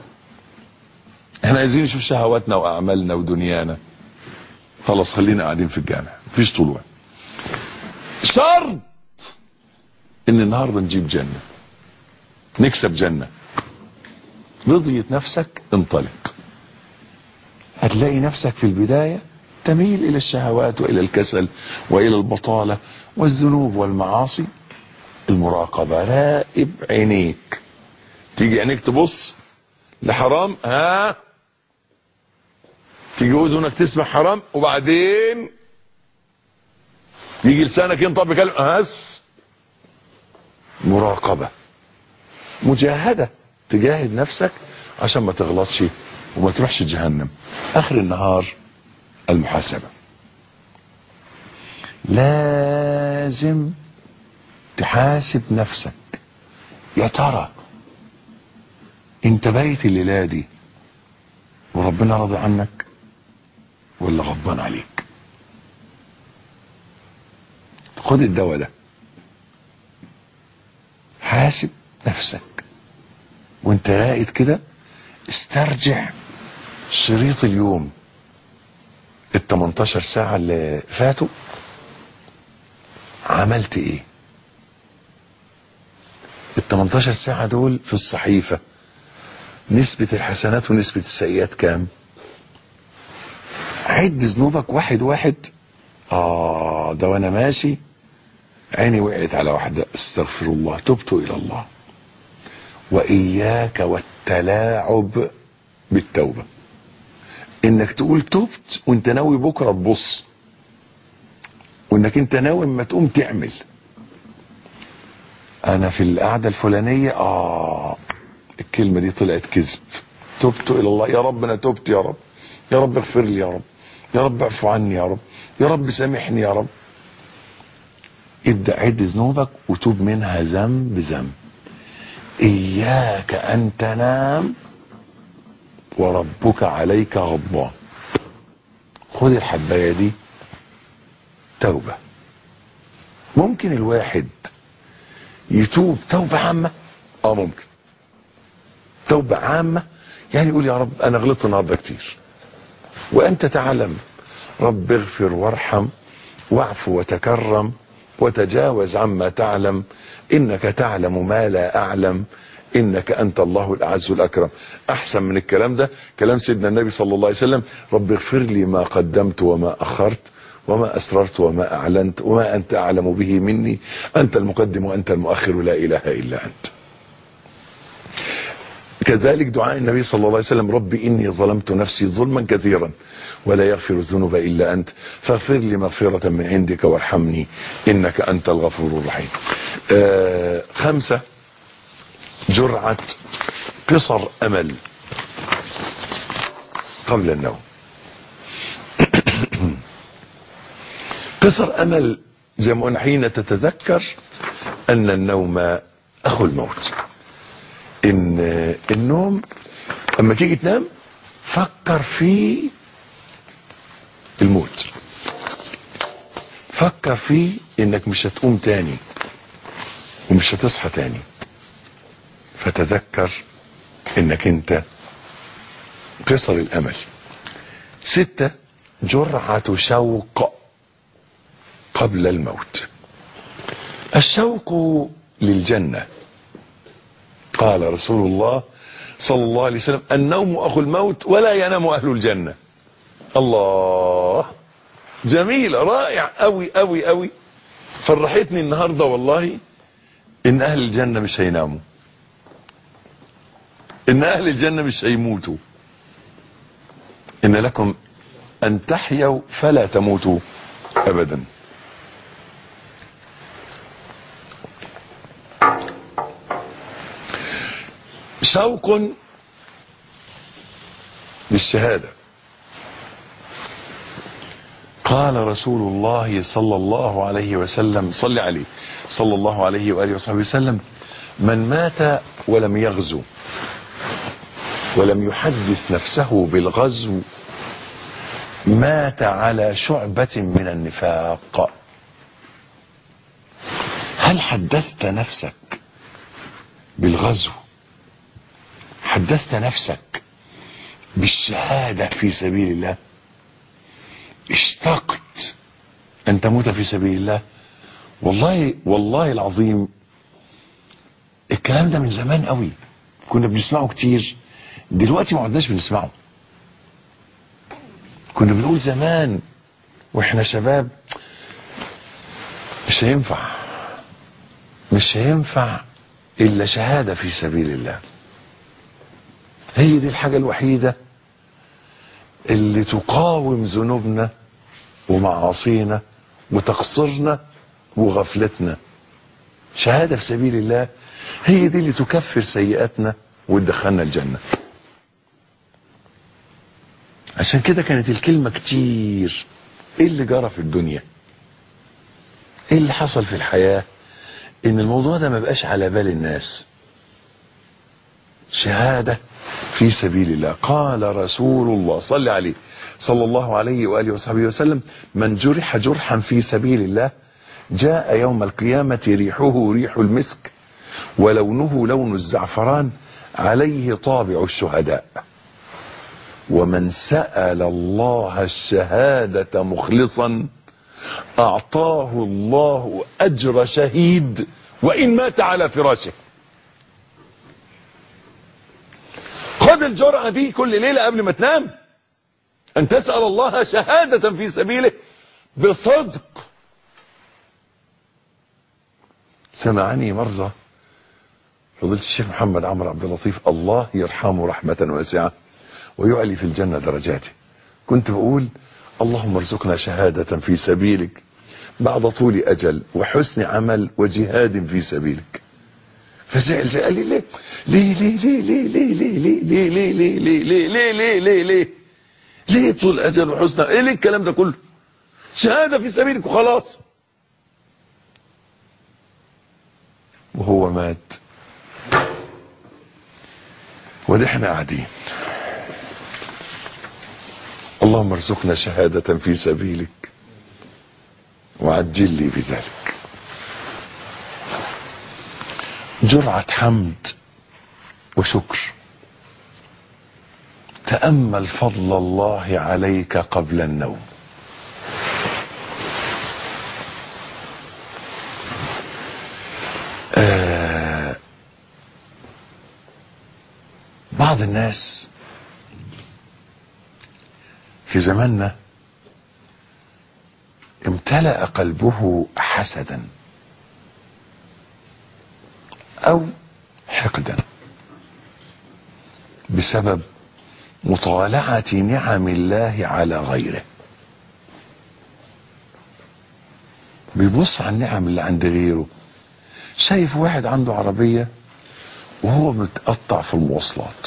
احنا عايزين نشوف شهواتنا واعمالنا ودنيانا خلاص خلينا قاعدين في الجامع مفيش طلوع شرط ان النهارده نجيب جنة نكسب جنة رضيت نفسك انطلق هتلاقي نفسك في البداية تميل الى الشهوات والى الكسل والى البطالة والذنوب والمعاصي المراقبة راقب عينيك تيجي عينيك تبص لحرام ها تيجي اذنك تسمع حرام وبعدين يجي لسانك ينطق بكلمة هس مراقبة مجاهدة تجاهد نفسك عشان ما تغلطش وما تروحش جهنم اخر النهار المحاسبة لازم تحاسب نفسك يا ترى انت بايت الليله دي وربنا راضي عنك ولا غضبان عليك خد الدواء ده حاسب نفسك وانت راقد كده استرجع شريط اليوم ال 18 ساعة اللي فاتوا عملت ايه ال 18 ساعة دول في الصحيفة نسبة الحسنات ونسبة السيئات كام عد ذنوبك واحد واحد اه ده وانا ماشي عيني وقعت على واحدة استغفر الله تبت الى الله واياك والتلاعب بالتوبة انك تقول تبت وانت ناوي بكرة تبص وانك انت ناوي اما تقوم تعمل انا في القعدة الفلانية اه الكلمة دي طلعت كذب تبت الى الله يا رب انا تبت يا رب يا رب اغفر لي يا رب يا رب اعفو عني يا رب يا رب سامحني يا رب ابدأ عد ذنوبك وتوب منها ذنب ذنب اياك ان تنام وربك عليك غضبان خد الحباية دي توبة ممكن الواحد يتوب توبة عامة اه ممكن توبة عامة يعني يقول يا رب انا غلطت النهارده كتير وانت تعلم رب اغفر وارحم واعف وتكرم وتجاوز عما تعلم انك تعلم ما لا اعلم انك انت الله الاعز الاكرم احسن من الكلام ده كلام سيدنا النبي صلى الله عليه وسلم رب اغفر لي ما قدمت وما اخرت وما اسررت وما اعلنت وما انت اعلم به مني انت المقدم وانت المؤخر لا اله الا انت كذلك دعاء النبي صلى الله عليه وسلم رب إني ظلمت نفسي ظلما كثيرا ولا يغفر الذنوب إلا أنت فاغفر لي مغفرة من عندك وارحمني إنك أنت الغفور الرحيم آه خمسة جرعة قصر أمل قبل النوم قصر أمل زي ما قلنا حين تتذكر أن النوم أخو الموت إن النوم أما تيجي تنام فكر في الموت فكر في إنك مش هتقوم تاني ومش هتصحى تاني فتذكر إنك أنت قصر الأمل ستة جرعة شوق قبل الموت الشوق للجنة قال رسول الله صلى الله عليه وسلم النوم أخو الموت ولا ينام أهل الجنة الله جميل رائع أوي أوي أوي فرحتني النهاردة والله إن أهل الجنة مش هيناموا إن أهل الجنة مش هيموتوا إن لكم أن تحيوا فلا تموتوا أبدا شوق للشهادة قال رسول الله صلى الله عليه وسلم صل عليه صلى الله عليه وآله وصحبه وسلم من مات ولم يغزو ولم يحدث نفسه بالغزو مات على شعبة من النفاق هل حدثت نفسك بالغزو حدثت نفسك بالشهادة في سبيل الله اشتقت ان تموت في سبيل الله والله والله العظيم الكلام ده من زمان قوي كنا بنسمعه كتير دلوقتي ما عدناش بنسمعه كنا بنقول زمان واحنا شباب مش هينفع مش هينفع الا شهادة في سبيل الله هي دي الحاجة الوحيدة اللي تقاوم ذنوبنا ومعاصينا وتقصيرنا وغفلتنا شهادة في سبيل الله هي دي اللي تكفر سيئاتنا وتدخلنا الجنة عشان كده كانت الكلمة كتير ايه اللي جرى في الدنيا ايه اللي حصل في الحياة ان الموضوع ده ما بقاش على بال الناس شهادة في سبيل الله قال رسول الله صلى عليه صلى الله عليه وآله وصحبه وسلم من جرح جرحا في سبيل الله جاء يوم القيامة ريحه ريح المسك ولونه لون الزعفران عليه طابع الشهداء ومن سأل الله الشهادة مخلصا أعطاه الله أجر شهيد وإن مات على فراشه خد الجرعة دي كل ليلة قبل ما تنام أن تسأل الله شهادة في سبيله بصدق سمعني مرة فضيلة الشيخ محمد عمرو عبد اللطيف الله يرحمه رحمة واسعة ويعلي في الجنة درجاته كنت بقول اللهم ارزقنا شهادة في سبيلك بعد طول أجل وحسن عمل وجهاد في سبيلك فزعل قال لي ليه ليه ليه ليه ليه ليه ليه ليه ليه ليه ليه ليه ليه ليه ليه ليه ليه طول أجل وحسن ايه ليه الكلام ده كله شهادة في سبيلك وخلاص وهو مات وده احنا قاعدين اللهم ارزقنا شهادة في سبيلك وعجل لي بذلك جرعة حمد وشكر تأمل فضل الله عليك قبل النوم آه بعض الناس في زماننا امتلأ قلبه حسدا او حقدا بسبب مطالعة نعم الله على غيره بيبص على النعم اللي عند غيره شايف واحد عنده عربية وهو متقطع في المواصلات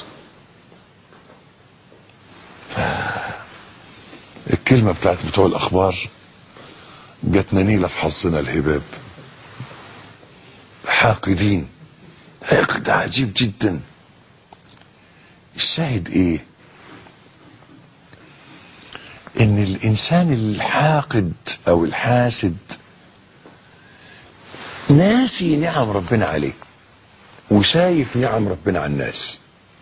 الكلمة بتاعت بتوع الأخبار جاتنا نيلة في حظنا الهباب حاقدين حقد عجيب جدا الشاهد ايه ان الانسان الحاقد او الحاسد ناسي نعم ربنا عليه وشايف نعم ربنا على الناس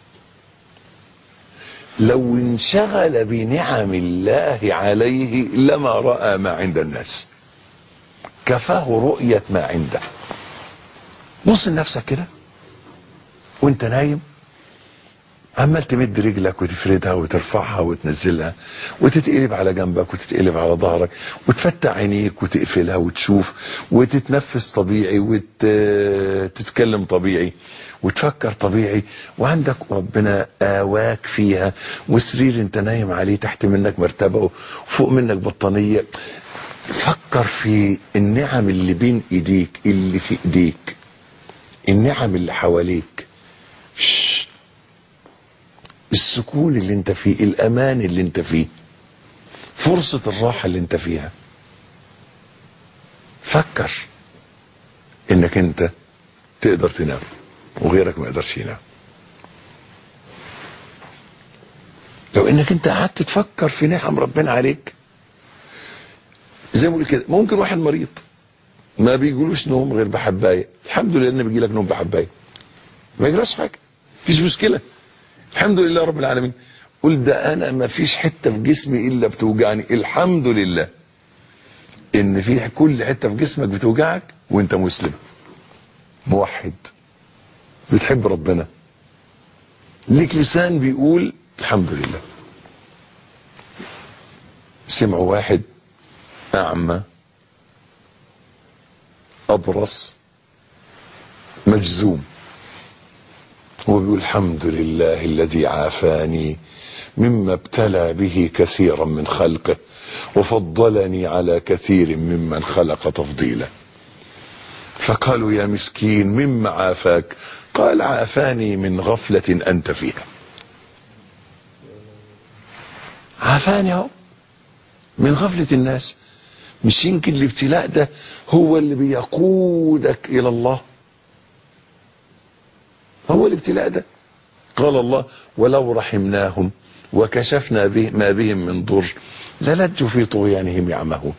لو انشغل بنعم الله عليه لما رأى ما عند الناس كفاه رؤية ما عنده بص لنفسك كده وانت نايم عمال تمد رجلك وتفردها وترفعها وتنزلها وتتقلب على جنبك وتتقلب على ظهرك وتفتح عينيك وتقفلها وتشوف وتتنفس طبيعي وتتكلم طبيعي وتفكر طبيعي وعندك ربنا آواك فيها وسرير انت نايم عليه تحت منك مرتبة وفوق منك بطانية فكر في النعم اللي بين ايديك اللي في ايديك النعم اللي حواليك شش. السكون اللي انت فيه الامان اللي انت فيه فرصة الراحة اللي انت فيها فكر انك انت تقدر تنام وغيرك ما يقدرش ينام لو انك انت قعدت تفكر في نعم ربنا عليك زي ما بقول كده ممكن واحد مريض ما بيجيلوش نوم غير بحبايه الحمد لله ان بيجي لك نوم بحبايه ما يجراش حاجه مفيش مشكله الحمد لله رب العالمين قل ده انا ما فيش حته في جسمي الا بتوجعني الحمد لله ان في كل حته في جسمك بتوجعك وانت مسلم موحد بتحب ربنا ليك لسان بيقول الحمد لله سمعوا واحد اعمى ابرص مجزوم هو بيقول الحمد لله الذي عافاني مما ابتلى به كثيرا من خلقه وفضلني على كثير ممن خلق تفضيلا فقالوا يا مسكين مما عافاك قال عافاني من غفلة أنت فيها عافاني اهو من غفلة الناس مش يمكن الابتلاء ده هو اللي بيقودك إلى الله هو الابتلاء ده قال الله ولو رحمناهم وكشفنا به ما بهم من ضر للجوا في طغيانهم يعمهون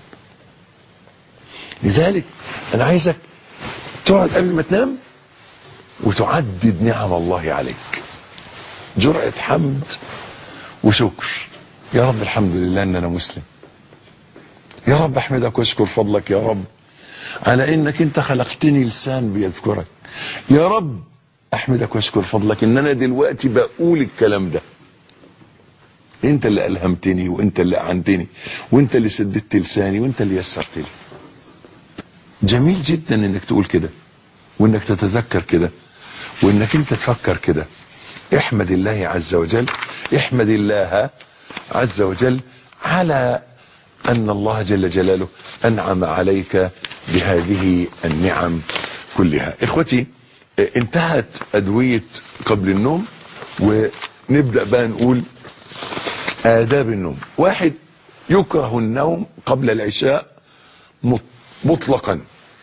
لذلك انا عايزك تقعد قبل ما تنام وتعدد نعم الله عليك جرعة حمد وشكر يا رب الحمد لله ان انا مسلم يا رب احمدك واشكر فضلك يا رب على انك انت خلقتني لسان بيذكرك يا رب احمدك واشكر فضلك ان انا دلوقتي بقول الكلام ده انت اللي الهمتني وانت اللي اعنتني وانت اللي سددت لساني وانت اللي يسرت لي جميل جدا انك تقول كده وانك تتذكر كده وانك انت تفكر كده احمد الله عز وجل احمد الله عز وجل على ان الله جل جلاله انعم عليك بهذه النعم كلها اخوتي انتهت ادوية قبل النوم ونبدأ بقى نقول آداب النوم واحد يكره النوم قبل العشاء مطلقا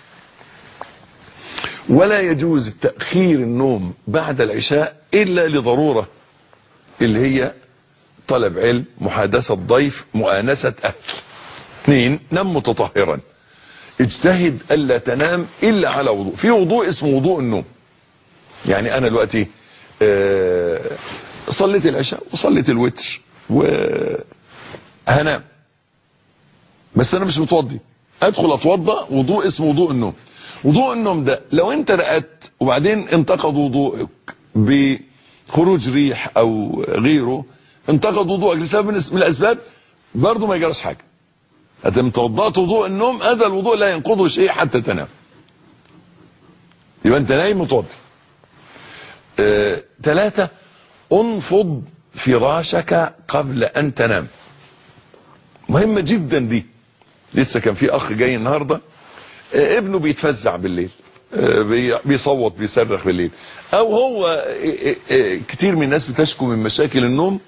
ولا يجوز تأخير النوم بعد العشاء إلا لضرورة اللي هي طلب علم محادثة ضيف مؤانسة أهل اثنين نم متطهرا اجتهد ألا تنام إلا على وضوء في وضوء اسمه وضوء النوم يعني أنا دلوقتي آه صليت العشاء وصليت الوتر وهنام بس أنا مش متوضي أدخل أتوضأ وضوء اسمه وضوء النوم وضوء النوم ده لو أنت رقدت وبعدين انتقد وضوءك بخروج ريح أو غيره انتقد وضوءك لسبب من الأسباب برضه ما يجراش حاجة أدم توضأت وضوء النوم هذا الوضوء لا ينقضه شيء حتى تنام يبقى أنت نايم متوضي ثلاثة انفض فراشك قبل ان تنام مهمة جدا دي لسه كان في اخ جاي النهاردة آه، ابنه بيتفزع بالليل آه، بي- بيصوت بيصرخ بالليل او هو آه، آه، كتير من الناس بتشكو من مشاكل النوم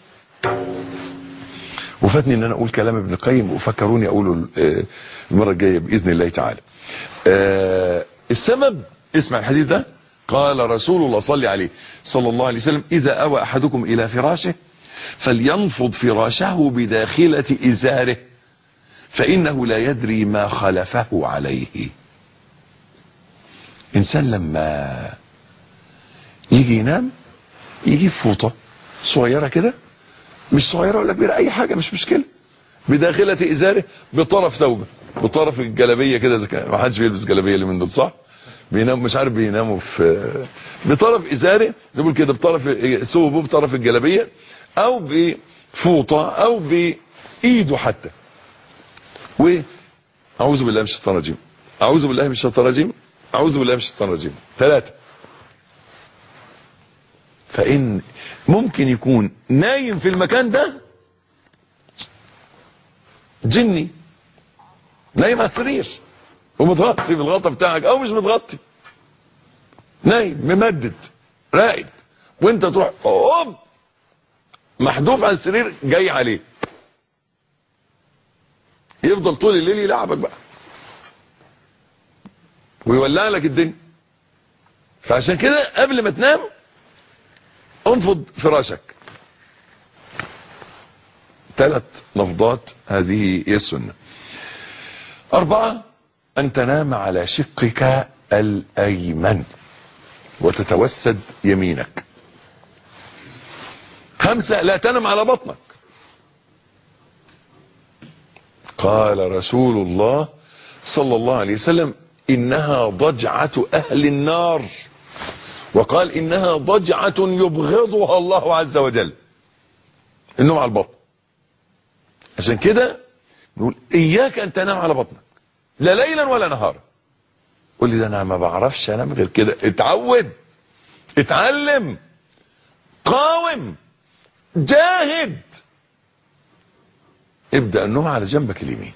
وفاتني ان انا اقول كلام ابن القيم وفكروني اقوله آه، المره الجايه باذن الله تعالى. آه، السبب اسمع الحديث ده قال رسول الله صلى عليه صلى الله عليه وسلم اذا اوى احدكم الى فراشه فلينفض فراشه بداخله ازاره فانه لا يدري ما خلفه عليه. انسان لما يجي ينام يجيب فوطه صغيره كده مش صغيره ولا كبيره اي حاجه مش مشكله بداخله ازاره بطرف ثوبه بطرف الجلابيه كده إذا كان- ما حدش بيلبس جلابيه اللي من دول صح بينام مش عارف بيناموا في بطرف ازاره نقول كده بطرف ثوبه بطرف الجلابيه او بفوطه او بايده حتى و اعوذ بالله من الشيطان الرجيم اعوذ بالله من الشيطان الرجيم اعوذ بالله من الشيطان الرجيم ثلاثه فان ممكن يكون نايم في المكان ده جني نايم على السرير ومتغطي بالغطا بتاعك او مش متغطي نايم ممدد راقد وانت تروح اوب محذوف على السرير جاي عليه يفضل طول الليل يلعبك بقى ويولع لك الدنيا فعشان كده قبل ما تنام انفض فراشك ثلاث نفضات هذه هي السنة أربعة أن تنام على شقك الأيمن وتتوسد يمينك خمسة لا تنم على بطنك قال رسول الله صلى الله عليه وسلم إنها ضجعة أهل النار وقال إنها ضجعة يبغضها الله عز وجل النوم على البطن عشان كده نقول إياك أن تنام على بطنك لا ليلا ولا نهارا قول لي ده أنا ما بعرفش أنام غير كده اتعود اتعلم قاوم جاهد ابدأ النوم على جنبك اليمين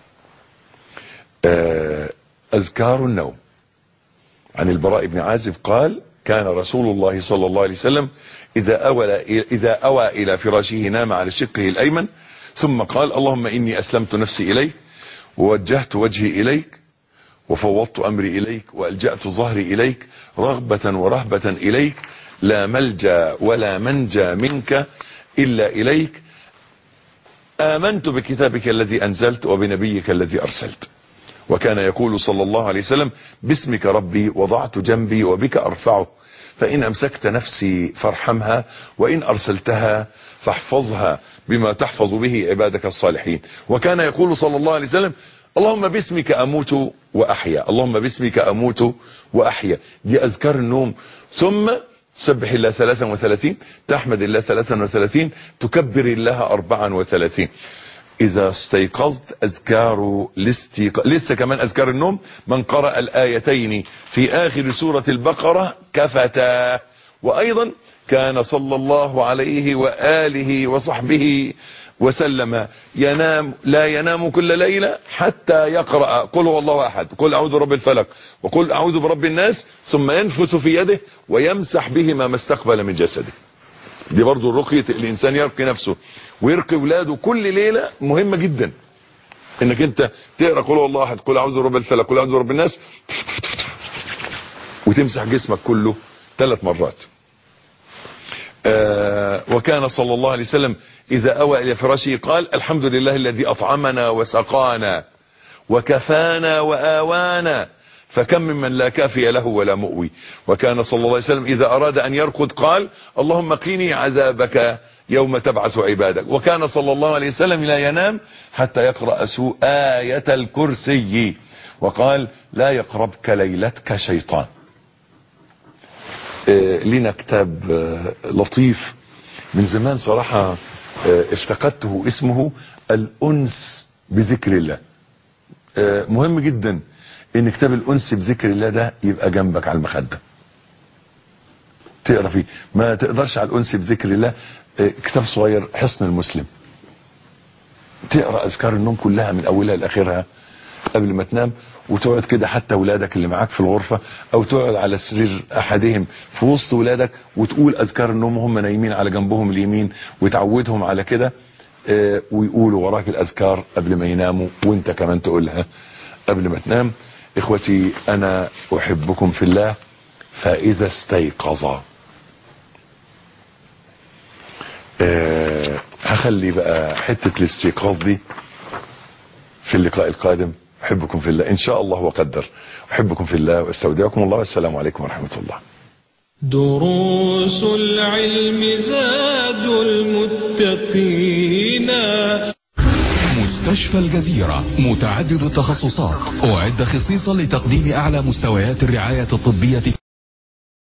آه، أذكار النوم عن البراء بن عازب قال كان رسول الله صلى الله عليه وسلم إذا أوى إذا أوى إلى فراشه نام على شقه الأيمن ثم قال اللهم إني أسلمت نفسي إليك ووجهت وجهي إليك وفوضت أمري إليك وألجأت ظهري إليك رغبة ورهبة إليك لا ملجا ولا منجا منك إلا إليك آمنت بكتابك الذي أنزلت وبنبيك الذي أرسلت وكان يقول صلى الله عليه وسلم باسمك ربي وضعت جنبي وبك أرفعه فإن أمسكت نفسي فارحمها وإن أرسلتها فاحفظها بما تحفظ به عبادك الصالحين وكان يقول صلى الله عليه وسلم اللهم باسمك أموت وأحيا اللهم باسمك أموت وأحيا دي أذكار النوم ثم تسبح الله 33 تحمد الله 33 تكبر الله 34 إذا استيقظت أذكار الاستيقاظ لسه كمان أذكار النوم من قرأ الآيتين في آخر سورة البقرة كفتا وأيضا كان صلى الله عليه وآله وصحبه وسلم ينام لا ينام كل ليلة حتى يقرأ قل هو الله أحد قل أعوذ برب الفلق وقل أعوذ برب الناس ثم ينفس في يده ويمسح بهما ما استقبل من جسده دي برضو رقية الإنسان يرقي نفسه ويرقي ولاده كل ليلة مهمة جدا انك انت تقرا قل هو الله احد قل اعوذ برب الفلق قل اعوذ برب الناس وتمسح جسمك كله ثلاث مرات آه وكان صلى الله عليه وسلم اذا اوى الى فراشه قال الحمد لله الذي اطعمنا وسقانا وكفانا واوانا فكم ممن لا كافي له ولا مؤوي وكان صلى الله عليه وسلم اذا اراد ان يرقد قال اللهم قيني عذابك يوم تبعث عبادك وكان صلى الله عليه وسلم لا ينام حتى يقرأ سوء آية الكرسي وقال لا يقربك ليلتك شيطان آه لنا كتاب آه لطيف من زمان صراحة آه افتقدته اسمه الأنس بذكر الله مهم جدا ان كتاب الأنس بذكر الله ده يبقى جنبك على المخدة تقرا فيه ما تقدرش على الانس بذكر الله آه، كتاب صغير حصن المسلم تقرا اذكار النوم كلها من اولها لاخرها قبل ما تنام وتقعد كده حتى ولادك اللي معاك في الغرفة او تقعد على سرير احدهم في وسط ولادك وتقول اذكار النوم وهم نايمين على جنبهم اليمين وتعودهم على كده آه، ويقولوا وراك الاذكار قبل ما يناموا وانت كمان تقولها قبل ما تنام اخوتي انا احبكم في الله فاذا استيقظ آه، هخلي بقى حتة الاستيقاظ دي في اللقاء القادم أحبكم في الله إن شاء الله وقدر أحبكم في الله واستودعكم الله والسلام عليكم ورحمة الله
دروس العلم زاد المتقين
مستشفى الجزيرة متعدد التخصصات أعد خصيصا لتقديم أعلى مستويات الرعاية الطبية